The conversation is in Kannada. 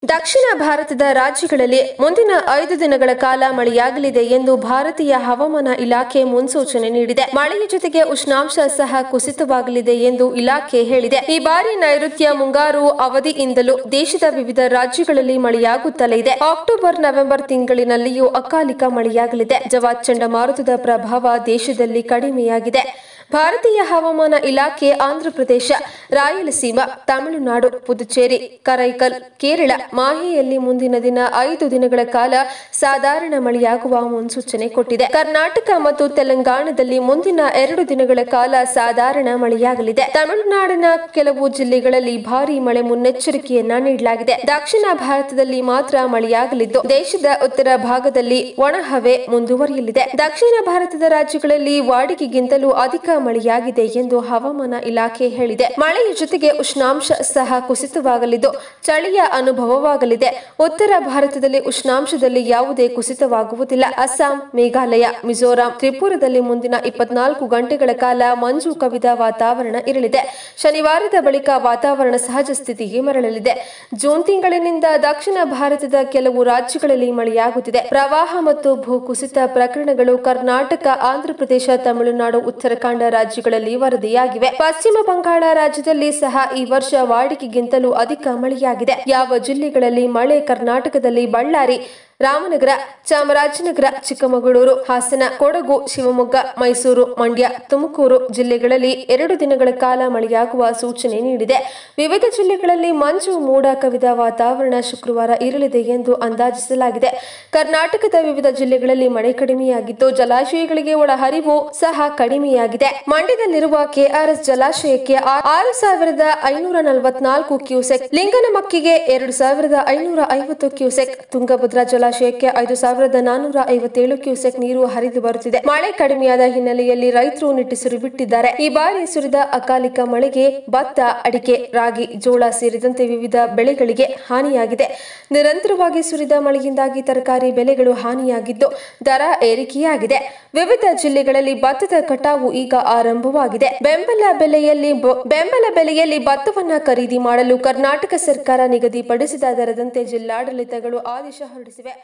ದಕ್ಷಿಣ ಭಾರತದ ರಾಜ್ಯಗಳಲ್ಲಿ ಮುಂದಿನ ಐದು ದಿನಗಳ ಕಾಲ ಮಳೆಯಾಗಲಿದೆ ಎಂದು ಭಾರತೀಯ ಹವಾಮಾನ ಇಲಾಖೆ ಮುನ್ಸೂಚನೆ ನೀಡಿದೆ ಮಳೆಯ ಜೊತೆಗೆ ಉಷ್ಣಾಂಶ ಸಹ ಕುಸಿತವಾಗಲಿದೆ ಎಂದು ಇಲಾಖೆ ಹೇಳಿದೆ ಈ ಬಾರಿ ನೈಋತ್ಯ ಮುಂಗಾರು ಅವಧಿಯಿಂದಲೂ ದೇಶದ ವಿವಿಧ ರಾಜ್ಯಗಳಲ್ಲಿ ಮಳೆಯಾಗುತ್ತಲೇ ಇದೆ ಅಕ್ಟೋಬರ್ ನವೆಂಬರ್ ತಿಂಗಳಿನಲ್ಲಿಯೂ ಅಕಾಲಿಕ ಮಳೆಯಾಗಲಿದೆ ಜವಾದ್ ಚಂಡಮಾರುತದ ಪ್ರಭಾವ ದೇಶದಲ್ಲಿ ಕಡಿಮೆಯಾಗಿದೆ ಭಾರತೀಯ ಹವಾಮಾನ ಇಲಾಖೆ ಆಂಧ್ರಪ್ರದೇಶ ರಾಯಲಸೀಮಾ ತಮಿಳುನಾಡು ಪುದುಚೇರಿ ಕರೈಕಲ್ ಕೇರಳ ಮಾಹೆಯಲ್ಲಿ ಮುಂದಿನ ದಿನ ಐದು ದಿನಗಳ ಕಾಲ ಸಾಧಾರಣ ಮಳೆಯಾಗುವ ಮುನ್ಸೂಚನೆ ಕೊಟ್ಟಿದೆ ಕರ್ನಾಟಕ ಮತ್ತು ತೆಲಂಗಾಣದಲ್ಲಿ ಮುಂದಿನ ಎರಡು ದಿನಗಳ ಕಾಲ ಸಾಧಾರಣ ಮಳೆಯಾಗಲಿದೆ ತಮಿಳುನಾಡಿನ ಕೆಲವು ಜಿಲ್ಲೆಗಳಲ್ಲಿ ಭಾರೀ ಮಳೆ ಮುನ್ನೆಚ್ಚರಿಕೆಯನ್ನ ನೀಡಲಾಗಿದೆ ದಕ್ಷಿಣ ಭಾರತದಲ್ಲಿ ಮಾತ್ರ ಮಳೆಯಾಗಲಿದ್ದು ದೇಶದ ಉತ್ತರ ಭಾಗದಲ್ಲಿ ಒಣಹವೆ ಮುಂದುವರಿಯಲಿದೆ ದಕ್ಷಿಣ ಭಾರತದ ರಾಜ್ಯಗಳಲ್ಲಿ ವಾಡಿಕೆಗಿಂತಲೂ ಅಧಿಕ ಮಳೆಯಾಗಿದೆ ಎಂದು ಹವಾಮಾನ ಇಲಾಖೆ ಹೇಳಿದೆ ಮಳೆಯ ಜೊತೆಗೆ ಉಷ್ಣಾಂಶ ಸಹ ಕುಸಿತವಾಗಲಿದ್ದು ಚಳಿಯ ಅನುಭವವಾಗಲಿದೆ ಉತ್ತರ ಭಾರತದಲ್ಲಿ ಉಷ್ಣಾಂಶದಲ್ಲಿ ಯಾವುದೇ ಕುಸಿತವಾಗುವುದಿಲ್ಲ ಅಸ್ಸಾಂ ಮೇಘಾಲಯ ಮಿಜೋರಾಂ ತ್ರಿಪುರದಲ್ಲಿ ಮುಂದಿನ ಇಪ್ಪತ್ನಾಲ್ಕು ಗಂಟೆಗಳ ಕಾಲ ಮಂಜು ಕವಿದ ವಾತಾವರಣ ಇರಲಿದೆ ಶನಿವಾರದ ಬಳಿಕ ವಾತಾವರಣ ಸಹಜ ಸ್ಥಿತಿಗೆ ಮರಳಲಿದೆ ಜೂನ್ ತಿಂಗಳಿನಿಂದ ದಕ್ಷಿಣ ಭಾರತದ ಕೆಲವು ರಾಜ್ಯಗಳಲ್ಲಿ ಮಳೆಯಾಗುತ್ತಿದೆ ಪ್ರವಾಹ ಮತ್ತು ಭೂಕುಸಿತ ಪ್ರಕರಣಗಳು ಕರ್ನಾಟಕ ಆಂಧ್ರಪ್ರದೇಶ ತಮಿಳುನಾಡು ಉತ್ತರಾಖಂಡ ರಾಜ್ಯಗಳಲ್ಲಿ ವರದಿಯಾಗಿವೆ ಪಶ್ಚಿಮ ಬಂಗಾಳ ರಾಜ್ಯದಲ್ಲಿ ಸಹ ಈ ವರ್ಷ ವಾಡಿಕೆಗಿಂತಲೂ ಅಧಿಕ ಮಳೆಯಾಗಿದೆ ಯಾವ ಜಿಲ್ಲೆಗಳಲ್ಲಿ ಮಳೆ ಕರ್ನಾಟಕದಲ್ಲಿ ಬಳ್ಳಾರಿ ರಾಮನಗರ ಚಾಮರಾಜನಗರ ಚಿಕ್ಕಮಗಳೂರು ಹಾಸನ ಕೊಡಗು ಶಿವಮೊಗ್ಗ ಮೈಸೂರು ಮಂಡ್ಯ ತುಮಕೂರು ಜಿಲ್ಲೆಗಳಲ್ಲಿ ಎರಡು ದಿನಗಳ ಕಾಲ ಮಳೆಯಾಗುವ ಸೂಚನೆ ನೀಡಿದೆ ವಿವಿಧ ಜಿಲ್ಲೆಗಳಲ್ಲಿ ಮಂಜು ಮೋಡ ಕವಿದ ವಾತಾವರಣ ಶುಕ್ರವಾರ ಇರಲಿದೆ ಎಂದು ಅಂದಾಜಿಸಲಾಗಿದೆ ಕರ್ನಾಟಕದ ವಿವಿಧ ಜಿಲ್ಲೆಗಳಲ್ಲಿ ಮಳೆ ಕಡಿಮೆಯಾಗಿದ್ದು ಜಲಾಶಯಗಳಿಗೆ ಒಳಹರಿವು ಸಹ ಕಡಿಮೆಯಾಗಿದೆ ಮಂಡ್ಯದಲ್ಲಿರುವ ಕೆಆರ್ಎಸ್ ಜಲಾಶಯಕ್ಕೆ ಆ- ಆರು ಸಾವಿರದ ಐನೂರ ನಲವತ್ನಾಲ್ಕು ಕ್ಯೂಸೆಕ್ ಲಿಂಗನಮಕ್ಕಿಗೆ ಎರಡು ಸಾವಿರದ ಐನೂರ ಐವತ್ತು ಕ್ಯೂಸೆಕ್ ತುಂಗಭದ್ರಾ ಜಲಾಶಯಕ್ಕೆ ಐದು ಸಾವಿರದ ನಾನೂರ ಐವತ್ತೇಳು ಕ್ಯೂಸೆಕ್ ನೀರು ಹರಿದು ಬರುತ್ತಿದೆ ಮಳೆ ಕಡಿಮೆಯಾದ ಹಿನ್ನೆಲೆಯಲ್ಲಿ ರೈತರು ನಿಟ್ಟುಸಿರು ಬಿಟ್ಟಿದ್ದಾರೆ ಈ ಬಾರಿ ಸುರಿದ ಅಕಾಲಿಕ ಮಳೆಗೆ ಭತ್ತ ಅಡಿಕೆ ರಾಗಿ ಜೋಳ ಸೇರಿದಂತೆ ವಿವಿಧ ಬೆಳೆಗಳಿಗೆ ಹಾನಿಯಾಗಿದೆ ನಿರಂತರವಾಗಿ ಸುರಿದ ಮಳೆಯಿಂದಾಗಿ ತರಕಾರಿ ಬೆಲೆಗಳು ಹಾನಿಯಾಗಿದ್ದು ದರ ಏರಿಕೆಯಾಗಿದೆ ವಿವಿಧ ಜಿಲ್ಲೆಗಳಲ್ಲಿ ಭತ್ತದ ಕಟಾವು ಈಗ ಆರಂಭವಾಗಿದೆ ಬೆಂಬಲ ಬೆಲೆಯಲ್ಲಿ ಬ- ಬೆಂಬಲ ಬೆಲೆಯಲ್ಲಿ ಭತ್ತವನ್ನ ಖರೀದಿ ಮಾಡಲು ಕರ್ನಾಟಕ ಸರ್ಕಾರ ನಿಗದಿಪಡಿಸಿದ ದರದಂತೆ ಜಿಲ್ಲಾಡಳಿತಗಳು ಆದೇಶ ಹೊರಡಿಸಿವೆ